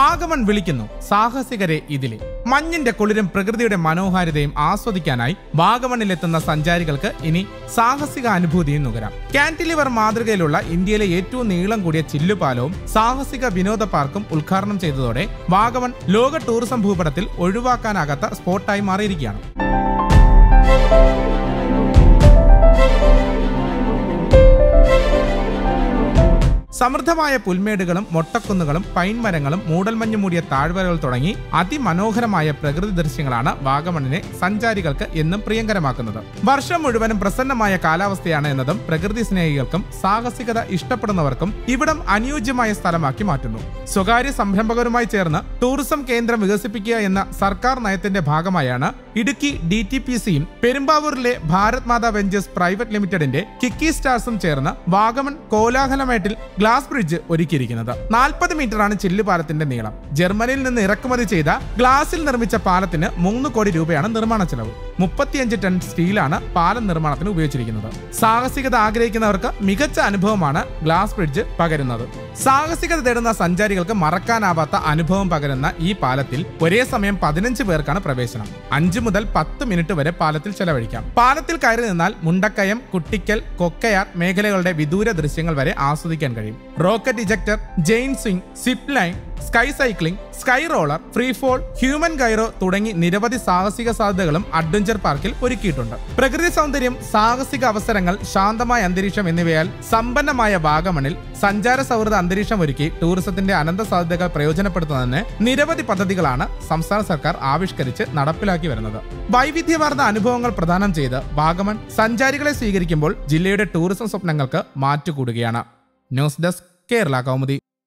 വാഗമൺ വിളിക്കുന്നു സാഹസികരെ ഇതിലെ മഞ്ഞിന്റെ കുളിരും പ്രകൃതിയുടെ മനോഹാരിതയും ആസ്വദിക്കാനായി വാഗമണിലെത്തുന്ന സഞ്ചാരികൾക്ക് ഇനി സാഹസിക അനുഭൂതിയും നുകരാം കാന്റിലിവർ മാതൃകയിലുള്ള ഇന്ത്യയിലെ ഏറ്റവും നീളം കൂടിയ ചില്ലുപാലവും സാഹസിക വിനോദ പാർക്കും ഉദ്ഘാടനം ചെയ്തതോടെ വാഗമൺ ലോക ടൂറിസം ഭൂപടത്തിൽ ഒഴിവാക്കാനാകാത്ത സ്പോട്ടായി മാറിയിരിക്കുകയാണ് സമൃദ്ധമായ പുൽമേടുകളും മൊട്ടക്കുന്നുകളും പൈൻ മരങ്ങളും മൂടൽമഞ്ഞ് മൂടിയ താഴ്വരകൾ തുടങ്ങി അതിമനോഹരമായ പ്രകൃതി ദൃശ്യങ്ങളാണ് വാഗമണിനെ സഞ്ചാരികൾക്ക് എന്നും പ്രിയങ്കരമാക്കുന്നത് വർഷം മുഴുവനും പ്രസന്നമായ കാലാവസ്ഥയാണ് എന്നതും പ്രകൃതി സ്നേഹികൾക്കും സാഹസികത ഇഷ്ടപ്പെടുന്നവർക്കും ഇവിടം അനുയോജ്യമായ സ്ഥലമാക്കി മാറ്റുന്നു സ്വകാര്യ സംരംഭകരുമായി ചേർന്ന് ടൂറിസം കേന്ദ്രം വികസിപ്പിക്കുക എന്ന സർക്കാർ നയത്തിന്റെ ഭാഗമായാണ് ഇടുക്കി ഡി ടി പി സിയും പെരുമ്പാവൂരിലെ ഭാരത് മാതാ വെഞ്ചേഴ്സ് പ്രൈവറ്റ് ലിമിറ്റഡിന്റെ കിക്കി സ്റ്റാർസും ചേർന്ന് വാഗമൺ കോലാഹലമേട്ടിൽ ഗ്ലാസ് ബ്രിഡ്ജ് ഒരുക്കിയിരിക്കുന്നത് നാൽപ്പത് മീറ്ററാണ് ചില്ലുപാലത്തിന്റെ നീളം ജർമ്മനിയിൽ നിന്ന് ഇറക്കുമതി ചെയ്ത ഗ്ലാസിൽ നിർമ്മിച്ച പാലത്തിന് മൂന്ന് കോടി രൂപയാണ് നിർമ്മാണ ചെലവ് മുപ്പത്തിയഞ്ച് ടൺ സ്റ്റീലാണ് പാലം നിർമ്മാണത്തിന് ഉപയോഗിച്ചിരിക്കുന്നത് സാഹസികത ആഗ്രഹിക്കുന്നവർക്ക് മികച്ച അനുഭവമാണ് ഗ്ലാസ് ബ്രിഡ്ജ് പകരുന്നത് സാഹസികത തേടുന്ന സഞ്ചാരികൾക്ക് മറക്കാനാവാത്ത അനുഭവം പകരുന്ന ഈ പാലത്തിൽ ഒരേ സമയം പതിനഞ്ച് പേർക്കാണ് പ്രവേശനം അഞ്ച് മുതൽ പത്ത് മിനിറ്റ് വരെ പാലത്തിൽ ചെലവഴിക്കാം പാലത്തിൽ കയറി നിന്നാൽ മുണ്ടക്കയം കുട്ടിക്കൽ കൊക്കയാർ മേഖലകളുടെ വിദൂര ദൃശ്യങ്ങൾ വരെ ആസ്വദിക്കാൻ കഴിയും rocket ejector giant swing zip line sky cycling sky roller free fall human gyro തുടങ്ങി നിരവധി സാഹസിക സാധ്യതകളും അഡ്വഞ്ചർ പാർക്കിൽ ഒരുക്കിയിട്ടുണ്ട് പ്രകൃതി സൗന്ദര്യം സാഹസിക അവസരങ്ങൾ ശാന്തമായ അന്തരീക്ഷം എന്നിവയാൽ സമ്പന്നമായ വാഗമണിൽ സഞ്ചാര സൗഹൃദ അന്തരീക്ഷം ഒരുക്കി ടൂറിസത്തിന്റെ അനന്ത സാധ്യതകൾ പ്രയോജനപ്പെടുത്തുന്നതിന് നിരവധി പദ്ധതികളാണ് സംസ്ഥാന സർക്കാർ ആവിഷ്കരിച്ച് നടപ്പിലാക്കി വരുന്നത് വൈവിധ്യമാർന്ന അനുഭവങ്ങൾ പ്രദാനം ചെയ്ത് വാഗമൺ സഞ്ചാരികളെ സ്വീകരിക്കുമ്പോൾ ജില്ലയുടെ ടൂറിസം സ്വപ്നങ്ങൾക്ക് മാറ്റുകൂടുകയാണ് ന്യൂസ് ഡെസ്ക് കേരള കൗമുദി